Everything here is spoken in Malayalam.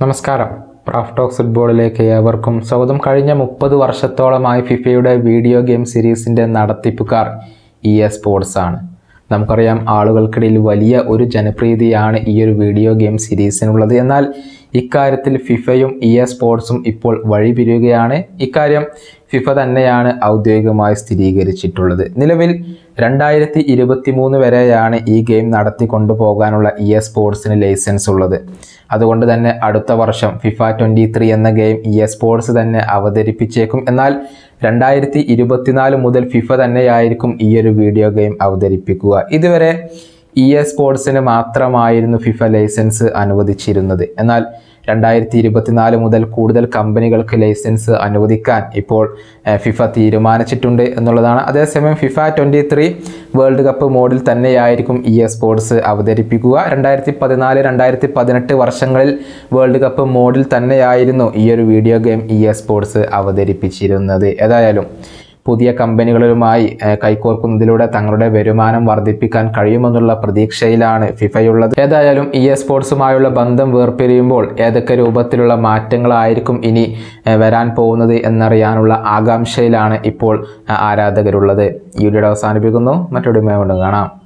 നമസ്കാരം പ്രാഫ് ടോക്സ് ഫുട്ബോളിലേക്ക് ഏവർക്കും സ്വാഗതം കഴിഞ്ഞ മുപ്പത് വർഷത്തോളമായി ഫിഫയുടെ വീഡിയോ ഗെയിം സീരീസിൻ്റെ നടത്തിപ്പുകാർ ഇ എ സ്പോർട്സ് ആണ് നമുക്കറിയാം ആളുകൾക്കിടയിൽ വലിയ ഒരു ജനപ്രീതിയാണ് ഈ ഒരു വീഡിയോ ഗെയിം സീരീസിനുള്ളത് എന്നാൽ ഇക്കാര്യത്തിൽ ഫിഫയും ഇ എ സ്പോർട്സും ഇപ്പോൾ വഴിപിരിയുകയാണ് ഇക്കാര്യം ഫിഫ തന്നെയാണ് ഔദ്യോഗികമായി സ്ഥിരീകരിച്ചിട്ടുള്ളത് നിലവിൽ രണ്ടായിരത്തി ഇരുപത്തി മൂന്ന് വരെയാണ് ഈ ഗെയിം നടത്തി കൊണ്ടുപോകാനുള്ള ഇ എ സ്പോർട്സിന് ലൈസൻസ് ഉള്ളത് അതുകൊണ്ട് തന്നെ അടുത്ത വർഷം ഫിഫ ട്വൻറ്റി ത്രീ എന്ന ഗെയിം ഇ എ സ്പോർട്സ് തന്നെ അവതരിപ്പിച്ചേക്കും എന്നാൽ രണ്ടായിരത്തി ഇരുപത്തിനാല് മുതൽ ഫിഫ തന്നെയായിരിക്കും ഈ ഒരു വീഡിയോ ഗെയിം അവതരിപ്പിക്കുക ഇതുവരെ ഇ എ സ്പോർട്സിന് മാത്രമായിരുന്നു ഫിഫ ലൈസൻസ് അനുവദിച്ചിരുന്നത് എന്നാൽ രണ്ടായിരത്തി ഇരുപത്തിനാല് മുതൽ കൂടുതൽ കമ്പനികൾക്ക് ലൈസൻസ് അനുവദിക്കാൻ ഇപ്പോൾ ഏഹ്, ഫിഫ തീരുമാനിച്ചിട്ടുണ്ട് എന്നുള്ളതാണ് അതേസമയം FIFA twenty three world cup മോഡിൽ തന്നെയായിരിക്കും ഇ എ സ്പോർട്സ് അവതരിപ്പിക്കുക രണ്ടായിരത്തി പതിനാല് രണ്ടായിരത്തി പതിനെട്ട് വർഷങ്ങളിൽ വേൾഡ് കപ്പ് മോഡിൽ തന്നെയായിരുന്നു ഈ ഒരു video game E A Sports അവതരിപ്പിച്ചിരുന്നത് ഏതായാലും പുതിയ കമ്പനികളുമായി ഏഹ്, കൈകോർക്കുന്നതിലൂടെ തങ്ങളുടെ വരുമാനം വർദ്ധിപ്പിക്കാൻ കഴിയുമെന്നുള്ള പ്രതീക്ഷയിലാണ് ഫിഫയുള്ളത് ഏതായാലും ഇ എ സ്പോർട്സുമായുള്ള ബന്ധം വേർപിരിയുമ്പോൾ ഏതൊക്കെ രൂപത്തിലുള്ള മാറ്റങ്ങളായിരിക്കും ഇനി ഏഹ്, വരാൻ പോകുന്നത് എന്നറിയാനുള്ള ആകാംക്ഷയിലാണ് ഇപ്പോൾ ഏഹ്, ആരാധകരുള്ളത് ഈ വീഡിയോ അവസാനിപ്പിക്കുന്നു മറ്റൊരു കൊണ്ട് കാണാം